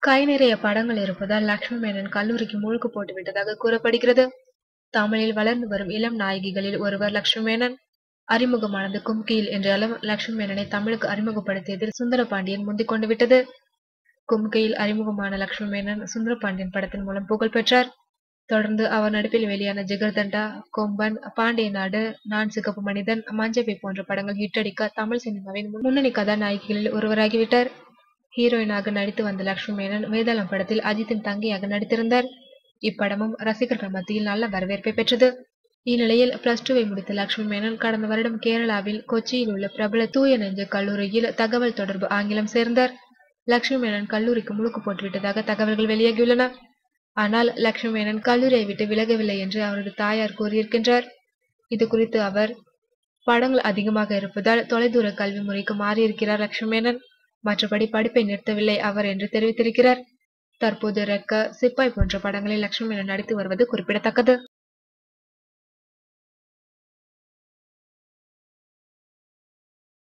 கை நிறைய படங்கள் இருப்பதால் லக்ஷ்மி மேனன் கல்லூரிக்கு முழுக்கு போட்டு விட்டதாக கூறப்படுகிறது தமிழில் வளர்ந்து வரும் இளம் நாயகிகளில் ஒருவர் லக்ஷ்மி மேனன் அறிமுகமானது கும்கியில் என்ற அளவு லக்ஷ்மி மேனனை தமிழுக்கு அறிமுகப்படுத்தியதில் சுந்தரபாண்டியன் முந்திக் கொண்டு விட்டது கும்கையில் அறிமுகமான லக்ஷ்மி மேனன் சுந்தரபாண்டியன் படத்தின் மூலம் புகழ் பெற்றார் தொடர்ந்து அவர் நடிப்பில் வெளியான ஜிகர்தண்டா கொம்பன் பாண்டிய நாடு நான் சிகப்பு மனிதன் மஞ்சப்பை போன்ற படங்கள் ஹிட்டடிக்க தமிழ் சினிமாவின் முன்னணி கதாநாயகிகளில் ஒருவராகிவிட்டார் ஹீரோயினாக நடித்து வந்த லக்ஷ்மி மேனன் வேதாளம் படத்தில் அஜித்தின் தங்கையாக நடித்திருந்தார் இப்படமும் ரசிகர்கள் மத்தியில் நல்ல வரவேற்பை பெற்றது இந்நிலையில் பிளஸ் டூவை முடித்த லக்ஷ்மி மேனன் கடந்த வருடம் கேரளாவில் கொச்சியில் உள்ள பிரபல தூய நெஞ்ச கல்லூரியில் தகவல் தொடர்பு ஆங்கிலம் சேர்ந்தார் லக்ஷ்மி மேனன் கல்லூரிக்கு முழுக்கு போட்டுவிட்டதாக தகவல்கள் வெளியாகியுள்ளன ஆனால் லக்ஷ்மி மேனன் கல்லூரியை விட்டு விலகவில்லை என்று அவரது தாயார் கூறியிருக்கின்றார் இது குறித்து அவர் படங்கள் அதிகமாக இருப்பதால் தொலைதூர கல்வி முறைக்கு மாறியிருக்கிறார் லக்ஷ்மி மேனன் மற்றபடி படிப்பை நிறுத்தவில்லை அவர் என்று தெரிவித்திருக்கிறார் தற்போது ரெக்க சிப்பாய் போன்ற படங்களில் லக்ஷ்மி மேனன் நடித்து வருவது குறிப்பிடத்தக்கது